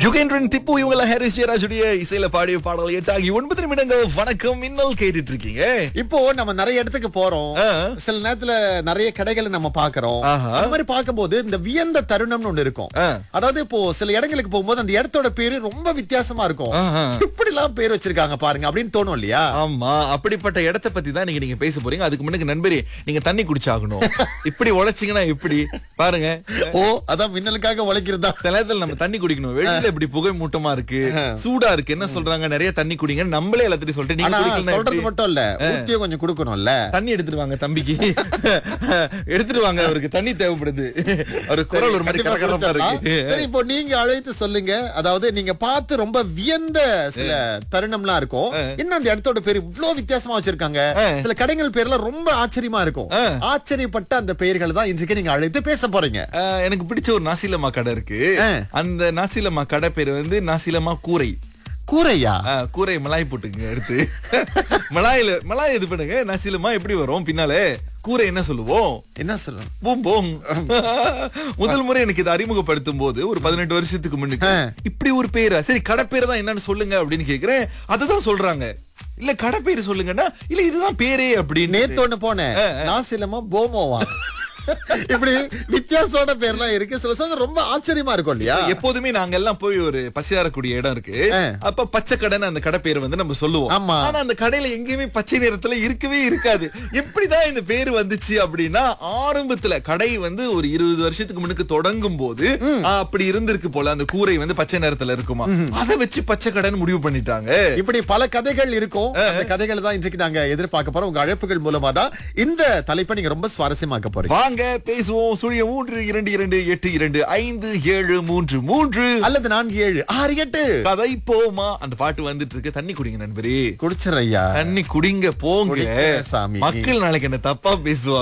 யுகேந்திரன் திப்பு இவங்கள ஹாரிஸ் ஜெயராஜுடைய இசையில பாடிய பாடல் எட்டாகி ஒன்பது நிமிடங்கள் வணக்கம் மின்னல் கேட்டுட்டு இருக்கீங்க இப்போ நம்ம நிறைய இடத்துக்கு போறோம் ஆ. சில நேரத்துல நிறைய கடைகளை நம்ம பாக்குறோம் ஆஹா. அந்த மாதிரி பார்க்கும்போது இந்த வியந்த தருணம்னு ஒண்ணு இருக்கும் ஆ. அதாவது இப்போ சில இடங்களுக்கு போகும்போது அந்த இடத்தோட பேரு ரொம்ப வித்தியாசமா இருக்கும் ஆஹா. இப்படி எல்லாம் பேர் வச்சிருக்காங்க பாருங்க அப்படின்னு தோணும் இல்லையா ஆமா அப்படிப்பட்ட இடத்தை பத்தி தான் நீங்க நீங்க பேச போறீங்க அதுக்கு முன்னுக்கு நண்பரே நீங்க தண்ணி குடிச்சாகணும் இப்படி உழைச்சீங்கன்னா எப்படி பாருங்க ஓ அதான் மின்னலுக்காக உழைக்கிறதா சில நேரத்துல நம்ம தண்ணி குடிக்கணும் வெளியில இப்படி புகை மூட்டமா இருக்கு சூடா இருக்கு என்ன சொல்றாங்க நிறைய தண்ணி குடிங்க நம்மளே எல்லாத்தையும் சொல்லிட்டு நீங்க ஆனா குடிக்கலன்னா சொல்றது எப்படி? மட்டும் இல்ல ஊத்தியும் கொஞ்சம் கொடுக்கணும்ல தண்ணி எடுத்துட்டு வாங்க தம்பிக்கு எடுத்துட்டு வாங்க அவருக்கு தண்ணி தேவைப்படுது அவர் குரல் ஒரு மாதிரி கண்டிப்பா கரகரப்பா குடிச்சிடலாம். இருக்கு சரி இப்போ நீங்க அழைத்து சொல்லுங்க அதாவது நீங்க பார்த்து ரொம்ப வியந்த சில தருணம்லாம் இருக்கும் என்ன அந்த இடத்தோட பேரு இவ்வளவு வித்தியாசமா வச்சிருக்காங்க ஆ. சில கடைகள் பேர்லாம் ரொம்ப ஆச்சரியமா இருக்கும் ஆ. ஆச்சரியப்பட்ட அந்த பெயர்கள் தான் இன்றைக்கு நீங்க அழைத்து பேச போறீங்க ஆஹ், எனக்கு பிடிச்ச ஒரு நாசிலமா கடை இருக்கு ஆ. அந்த நாசிலமா கடை பேரு வந்து நாசிலமா கூரை கூரையா ஆஹ், கூரை மலாய் போட்டுக்குங்க எடுத்து மலாயில மலாய் இது பண்ணுங்க நாசிலமா எப்படி வரும் பின்னாலே கூரை என்ன சொல்லுவோம் என்ன சொல்லணும் பூம் பூம் முதல் முறை எனக்கு இதை அறிமுகப்படுத்தும் போது ஒரு பதினெட்டு வருஷத்துக்கு முன்னுக்கு இப்படி ஒரு பேரா சரி கடை பேரு தான் என்னன்னு சொல்லுங்க அப்படின்னு கேக்குறேன் அதுதான் சொல்றாங்க இல்ல கடை பேரு சொல்லுங்கன்னா இல்ல இதுதான் பேரே அப்படின்னு நேத்து ஒண்ணு போனேன் நான் சிலமா போமோவா இப்படி வித்தியாசமான பேர்லாம் இருக்கு சில சமயம் ரொம்ப ஆச்சரியமா இருக்கும் இல்லையா எப்போதுமே நாங்க எல்லாம் போய் ஒரு பசியாரக்கூடிய இடம் இருக்கு ஆ. அப்ப பச்சை கடைன்னு அந்த கடை பேரு வந்து நம்ம சொல்லுவோம் ஆமா. ஆனா அந்த கடையில எங்கேயுமே பச்சை நிறத்துல இருக்கவே இருக்காது எப்படிதான் இந்த பேரு வந்துச்சு அப்படின்னா ஆரம்பத்துல கடை வந்து ஒரு இருபது வருஷத்துக்கு முன்னுக்கு தொடங்கும் போது ஆ, அப்படி இருந்திருக்கு போல அந்த கூரை வந்து பச்சை நிறத்துல இருக்குமா அதை வச்சு பச்சை கடைன்னு முடிவு பண்ணிட்டாங்க இப்படி பல கதைகள் இருக்கும் அந்த கதைகள் தான் இன்றைக்கு நாங்க எதிர்பார்க்க போறோம் உங்க அழைப்புகள் மூலமா தான் இந்த தலைப்பை நீங்க ரொம்ப சுவாரஸ்யமாக்க போறீங்க வாங்க பேசுவோம் சுழிய மூன்று இரண்டு இரண்டு எட்டு இரண்டு ஐந்து ஏழு மூன்று மூன்று அல்லது நான்கு ஏழு ஆறு எட்டு கதை போமா அந்த பாட்டு வந்துட்டு இருக்கு தண்ணி குடிங்க நண்பரே குடிச்சிடுற ஐயா தண்ணி குடிங்க போங்க குடிக்கிறேன் சாமி. மக்கள் நாளைக்கு என்ன தப்பா பேசுவாங்க